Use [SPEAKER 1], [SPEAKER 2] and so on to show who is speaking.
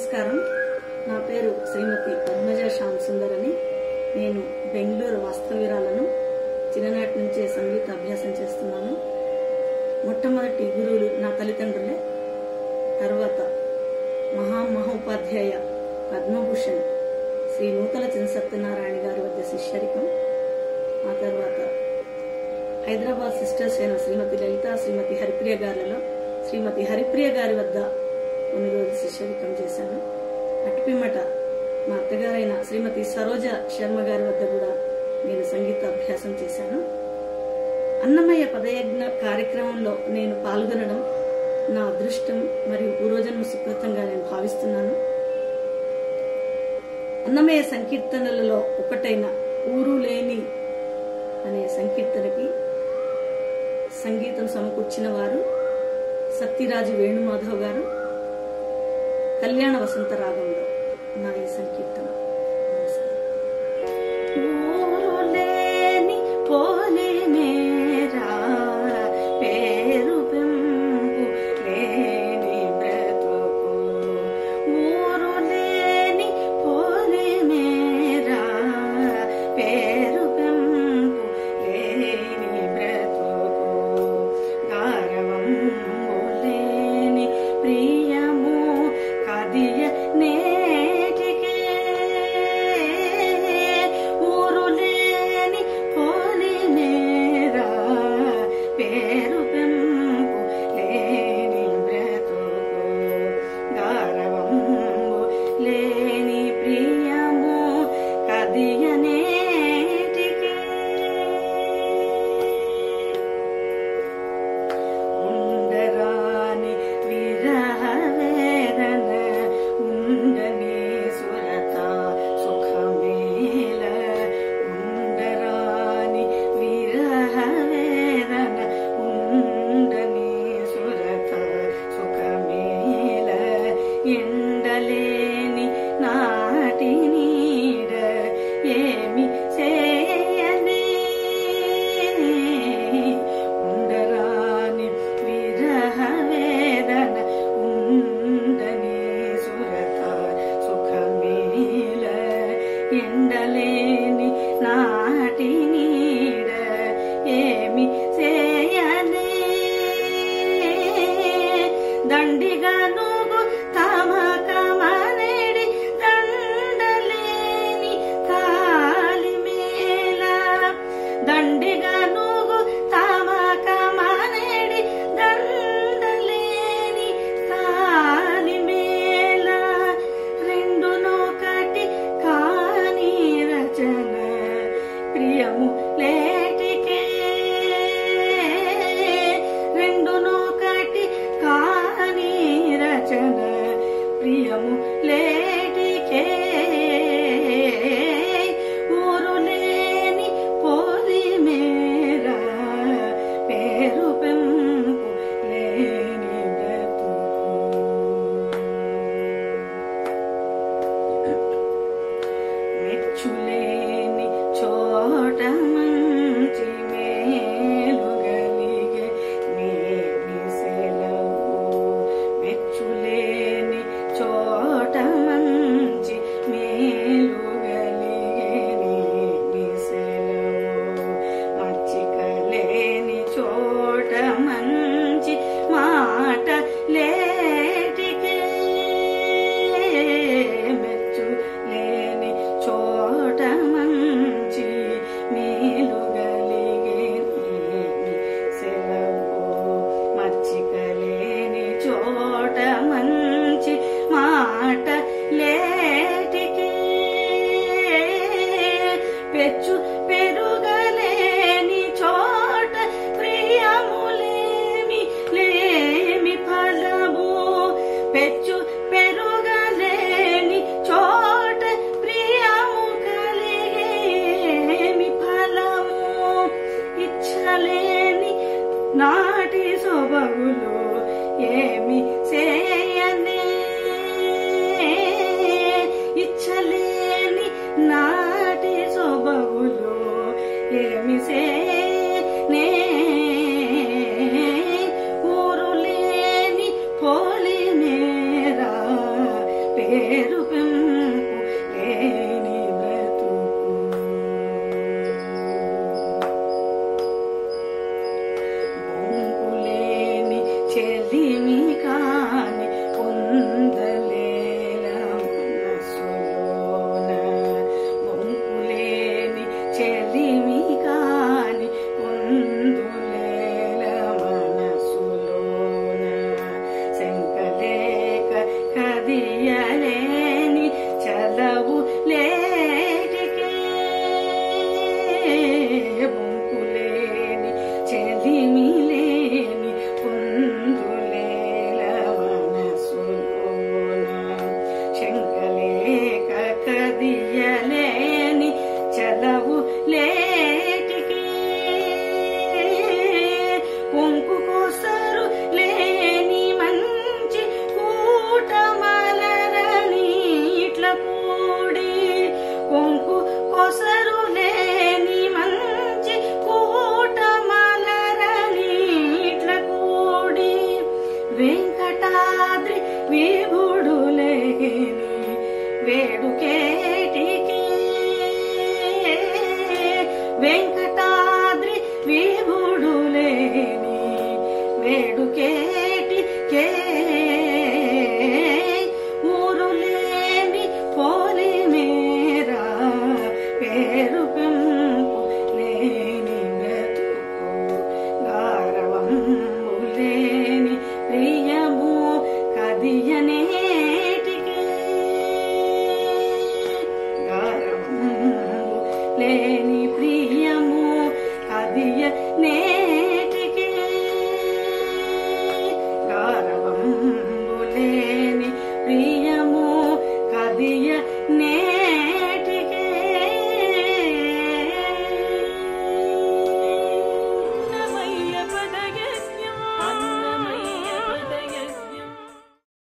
[SPEAKER 1] నమస్కారం నా పేరు శ్రీమతి పద్మజ శ్యామ్ సుందర్ అని నేను బెంగళూరు వాస్తవ్యురాలను చిన్ననాటి నుంచే సంగీత అభ్యాసం చేస్తున్నాను మొట్టమొదటి గురువులు నా తల్లిదండ్రులే తర్వాత మహామహోపాధ్యాయ పద్మభూషణ్ శ్రీ నూతల చంద్ర సత్యనారాయణ గారి వద్ద శిష్యరికం ఆ తర్వాత హైదరాబాద్ సిస్టర్స్ అయిన శ్రీమతి లలిత శ్రీమతి హరిప్రియ గారులలో శ్రీమతి హరిప్రియ గారి వద్ద కొన్ని రోజులు శిష్యరికం చేశాను అటుపిమ్మట మా అత్తగారైన శ్రీమతి సరోజ శర్మ గారి వద్ద కూడా నేను సంగీత అభ్యాసం చేశాను అన్నమయ్య పదయజ్ఞ కార్యక్రమంలో నేను పాల్గొనడం నా అదృష్టం మరియు పూర్వజన్మ సుకృతంగా నేను భావిస్తున్నాను అన్నమయ్య సంకీర్తనలలో ఒకటైన ఊరు లేని అనే సంకీర్తనకి సంగీతం సమకూర్చిన వారు సత్యరాజు వేణుమాధవ్ గారు కళ్యాణ వసంత రాగంలో నా ఈ సంకీర్తన నమస్కారం
[SPEAKER 2] ఊరులేని పోలేనేరా పేరు పెంపు లేని బ్రతుకు ఊరులేని పోలేనేరా పేరు పెంపు లేని బ్రతుకు గారవంబు లేని ప్రియము కదియ నేటికే ఊరులేని పోలినేరా పేరు పెంపు లేని బ్రతుకు గారవంబు లేని ప్రియము కదియ నేటికే ఉండరాని విరహ వేదన ఉండని సురత సుఖమేల ఉండరాని విరహ వేదన ఉండని సురత సుఖమేల ఎండలేని నాటి నీడ ఏమి చేయని ఉండరాని విరహ వేదన ఉండని సురత సుఖమేల ఎండలేని నాటి నీడ ఏమి చేయని దండిగనుగు తమ కమనేడి దండలేని తాలిమేల దండిగనుగు తమ కమనేడి దండలేని తాలిమేల రెండునొకటి కాని రచన ప్రియము లేటికే రెండునొకటి కాని రచన ప్రియము లేటికే ఊరు లేని పోలి మేరా పేరు పెంపు లేని బ్రతుకు మెచ్చులేని చోట మంచి మేలు గలిగే నేని సెలవు మెచ్చులేని చోట మంచి మేలు గలిగే నేని సెలవు మచ్చికలేని చోట మంచి మాట లేటికే మెచ్చు లేని చోట మంచి మేలు గలిగే నీని సెలవు మచ్చికలేని చోట మంచి మాట లేటికే పెచ్చు పెరుగలేని చోట ప్రియములేమి లేమి ఫలము పెచ్చు పెరుగలేని చోట ప్రియము కలిగేమి ఫలము ఇచ్చలేని నాటి సొబగులు ఏమి చేయనే ఇచ్చలేని నాటి సొబగులు ఏమి సేనే ఊరు లేని పోలి నేరా పే నే